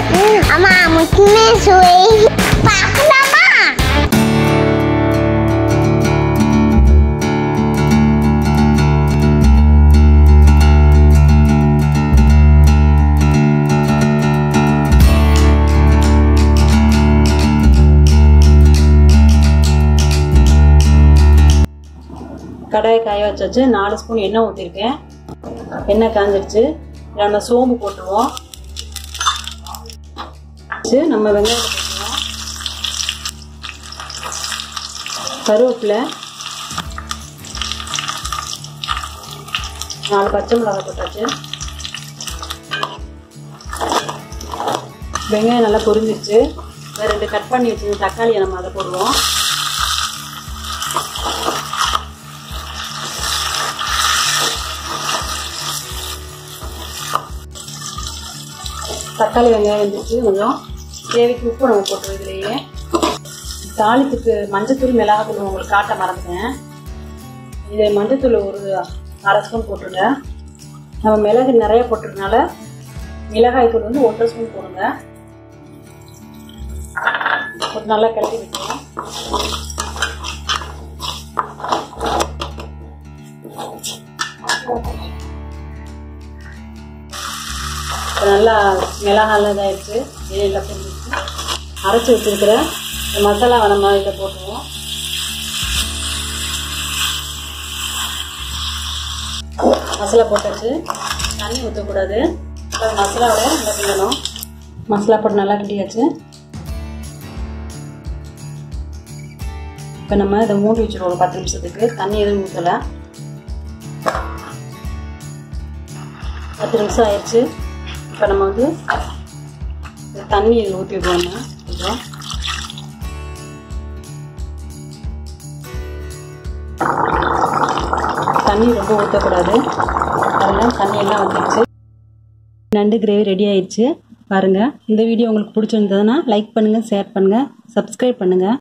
அம்மா முக்கியமே சுவை பார்க்கலாமா கடாய் காய வச்சாச்சு நாலு ஸ்பூன் எண்ணெய் ஊற்றிருக்கேன் எண்ணெய் காஞ்சிருச்சு இதுல நம்ம சோம்பு போட்டுருவோம் வச்சு நம்ம வெங்காயம் போட்டுருவோம் கருவேப்பிலை நாலு பச்சை மிளகாய் போட்டாச்சு வெங்காயம் நல்லா பொரிஞ்சிருச்சு வேறு ரெண்டு கட் பண்ணி வச்சு தக்காளியை நம்ம அதை போடுவோம் தக்காளி வெங்காயம் வந்துச்சு கொஞ்சம் தேவைக்கு உப்பு நம்ம போட்டுருவோம் இதுலேயே தாளிப்புக்கு மஞ்சத்தூள் மிளகாத்தூள் உங்களுக்கு காட்ட மறந்துட்டேன் இது மஞ்சத்தூள் ஒரு அரை ஸ்பூன் போட்டுருங்க நம்ம மிளகு நிறைய போட்டிருக்கனால மிளகாய் தூள் வந்து ஒன்றரை ஸ்பூன் போடுங்க ஒரு நல்லா கிளறி விட்டுருவோம் இப்போ நல்லா மிளகாலாம் இதாகிடுச்சு எல்லாம் புரிஞ்சிச்சு அரைச்சி வச்சுருக்கிற இந்த மசாலாவை நம்ம இதில் போட்டுருவோம் மசாலா போட்டாச்சு தண்ணி ஊற்றக்கூடாது அப்புறம் மசாலாவோட நல்லா கிண்டணும் மசாலா போட்டு நல்லா கிண்டியாச்சு இப்போ நம்ம இதை மூடி வச்சுருவோம் ஒரு பத்து நிமிஷத்துக்கு தண்ணி எதுவும் ஊற்றலை பத்து நிமிஷம் ஆயிடுச்சு இப்போ நம்ம வந்து இந்த தண்ணி இதில் ஊற்றி விடுவோம் கொஞ்சம் தண்ணி ரொம்ப ஊற்றக்கூடாது அதெல்லாம் தண்ணி எல்லாம் வந்துடுச்சு நண்டு கிரேவி ரெடி ஆயிடுச்சு பாருங்கள் இந்த வீடியோ உங்களுக்கு பிடிச்சிருந்ததுன்னா லைக் பண்ணுங்கள் ஷேர் பண்ணுங்கள் சப்ஸ்கிரைப் பண்ணுங்கள்